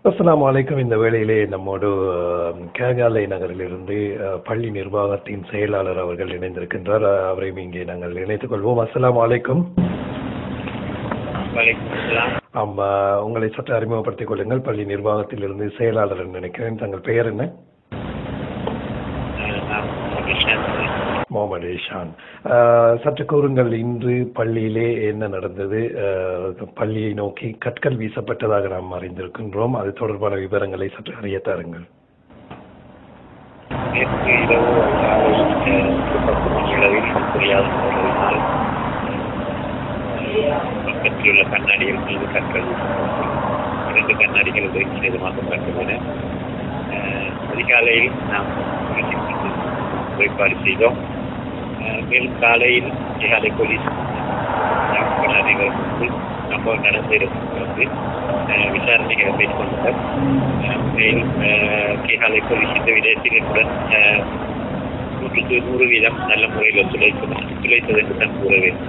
அஸ்ஸலாமு அலைக்கும் இந்த வேளையிலே நம்மோடு அஹ், கேகாலை நகரிலிருந்து அஹ், பள்ளி நிர்வாகத்தின் செயலாளர் அவர்கள் இணைந்திருக்கின்றார் அஹ், அவரையும் இங்கே நாங்கள் இணைத்துக் கொள்வோம் அஸ்ஸலாமு அலைக்கும் வலைக்கும் அஸ்ஸலாம். ஆம், அஹ், உங்களை சற்று அறிமுகப்படுத்திக் கொள்ளுங்கள் பள்ளி நிர்வாகத்திலிருந்து செயலாளர் என்று நினைக்கிறேன் தங்கள் பெயர் என்ன அஹ் நான் நிஷாந்த். முகமது இஷான் அஹ், சற்று கூறுங்கள் இன்று பள்ளியிலே என்ன நடந்தது அஹ், பள்ளியை நோக்கி கற்கள் வீசப்பட்டதாக நாம் அறிந்திருக்கின்றோம் அது தொடர்பான விவரங்களை சற்று அறிய தாருங்கள் நேற்று இரவு காலை அஹ், ஒரு பத்து மணி அளவில் தெரியாத சூழலினால் அஹ், பக்கத்தில் உள்ள கண்ணாடிகள் மீது கற்கள் இரண்டு கண்ணாடிகள் உதவி சேதமாக்கப்பட்டுள்ளன அஹ், அதிகாலையில் நாம் வீட்டிற்கு ஏற்பாடு செய்தோம் அஹ், மேலும் காலையில் அதிகாலை போலீஸ் உட்பட அனைவரும் வந்து சம்பவம் நடந்த இடத்துக்கு வந்து அஹ், விசாரணைகளை மேற்கொண்டனர் அஹ், மேலும் அஹ், கேகாலை போலீஸ் இந்த விடயத்தில் என்னுடன் அஹ், நூற்றுக்கு நூறு வீதம் நல்ல முறையில் ஒத்துழைத்து ஒத்துழைத்தது என்று தான் கூற வேண்டும்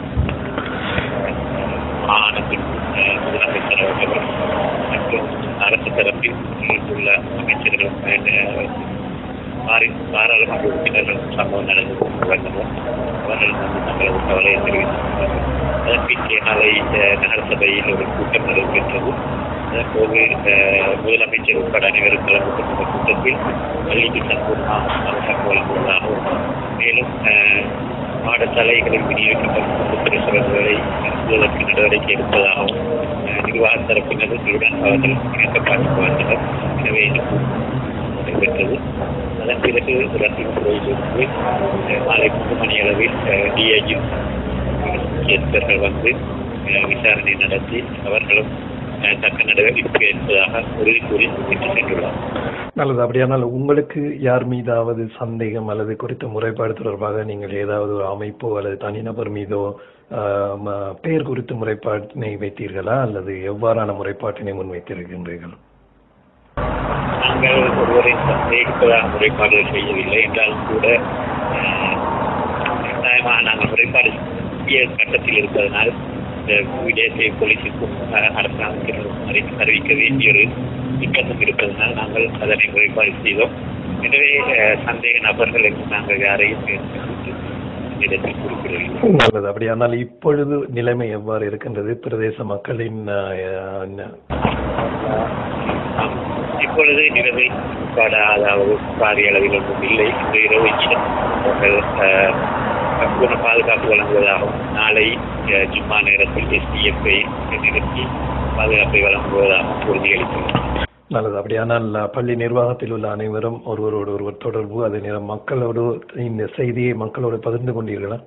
மாகாணத்தின் அஹ், முதலமைச்சர் அவர்கள் மற்றும் அரசு தரப்பில் உள்ள அமைச்சர்களும் அஹ், பாரி- பாராளுமன்ற உறுப்பினர்கள் சம்பவம் நடந்தது வந்தனர் அவர்கள் வந்து தங்களது கவலையை தெரிவித்தார்கள் அதன் பின் கேகாலை அஹ், நகரசபையில் ஒரு கூட்டம் நடைபெற்றது அதன்போது அஹ், முதலமைச்சர் உட்பட அனைவரும் கலந்து கொண்ட இந்த கூட்டத்தில் பள்ளிக்கு சம்பூர்ணமாக வழங்குவதாகவும் மேலும் அஹ், பாடசாலைகளில் விநியோகிக்கப்படும் பிரசுரங்களை நிறுத்துவதற்கு நடவடிக்கை எடுப்பதாகவும் அஹ், நிர்வாக தரப்பினருடன் அவர்கள் இணக்கப்பாட்டுக்கு வந்தனர் எனவே இந்த கூட்டம் நடைபெற்றது அதன் பிறகு ரத்தின் துறையிலிருந்து அஹ், மாலை மூன்று மணி அளவில் டிஐஜி முக்கியஸ்தர்கள் வந்து அஹ், விசாரணை நடத்தி அவர்களும் அஹ், தக்க நடவடிக்கை எடுப்பதாக உறுதி கூறி விட்டு சென்றுள்ளார் நல்லது அப்படியானால் உங்களுக்கு யார் மீதாவது சந்தேகம் அல்லது குறித்த முறைப்பாடு தொடர்பாக நீங்கள் ஏதாவது ஒரு அமைப்போ அல்லது தனிநபர் மீதோ ஆஹ், ம- பெயர் குறித்த முறைப்பாட்டினை வைத்தீர்களா அல்லது எவ்வாறான முறைப்பாட்டினை முன்வைத்திருக்கின்றீர்கள் நாங்கள் ஒருவரை சந்தேகிப்பதாக முறைப்பாடுகள் செய்யவில்லை என்றாலும் கூட அஹ், கட்டாயமாக நாங்கள் முறைப்பாடு செய்ய கட்டத்தில் இருப்பதனால் இந்த விடயத்தை போலீசுக்கும் அஹ், அரசாங்கத்தினரும் அறி- அறிவிக்க வேண்டிய ஒரு நிர்பந்தம் இருப்பதனால் நாங்கள் அதனை முறைப்பாடு செய்தோம் எனவே அஹ், சந்தேக நபர்கள் என்று நாங்கள் யாரையும் இந்த இடத்தில் குறிப்பிடவில்லை நல்லது அப்படியானால் இப்பொழுது நிலைமை எவ்வாறு இருக்கின்றது பிரதேச மக்களின் ஆஹ், ந- ஆம். இப்பொழுது இரவில் பட அதாவது பாரிய அளவில் ஒன்றும் இல்லை இந்த இரவு அவர்கள் அஹ், பூர்ண பாதுகாப்பு வழங்குவதாகவும் நாளை அஹ், ஜும்மா நேரத்தில் எஸ்டிஎஃப்ஐ நிறுத்தி பாதுகாப்பை வழங்குவதாகவும் உறுதியளித்துள்ளனர் நல்லது அப்படியானால் ஆஹ், பள்ளி நிர்வாகத்தில் உள்ள அனைவரும் ஒருவரோடு ஒருவர் தொடர்பு அதே நேரம் மக்களோடு இந்த செய்தியை மக்களோடு பகிர்ந்து கொண்டீர்களா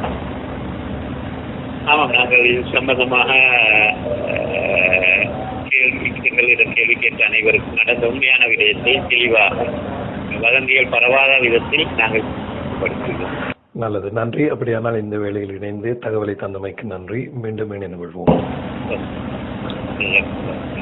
ஆமாம் நாங்கள் இது சம்பந்தமாக அஹ், கேள்வி எங்களிடம் கேள்வி கேட்ட அனைவருக்கும் நடந்த உண்மையான விடயத்தை தெளிவாக வதந்திகள் பரவாத விதத்தில் நாங்கள் படுத்துள்ளோம் நல்லது நன்றி அப்படியானால் இந்த வேளையில் இணைந்து தகவலை தந்தமைக்கு நன்றி மீண்டும் இணைந்து கொள்வோம் Yes.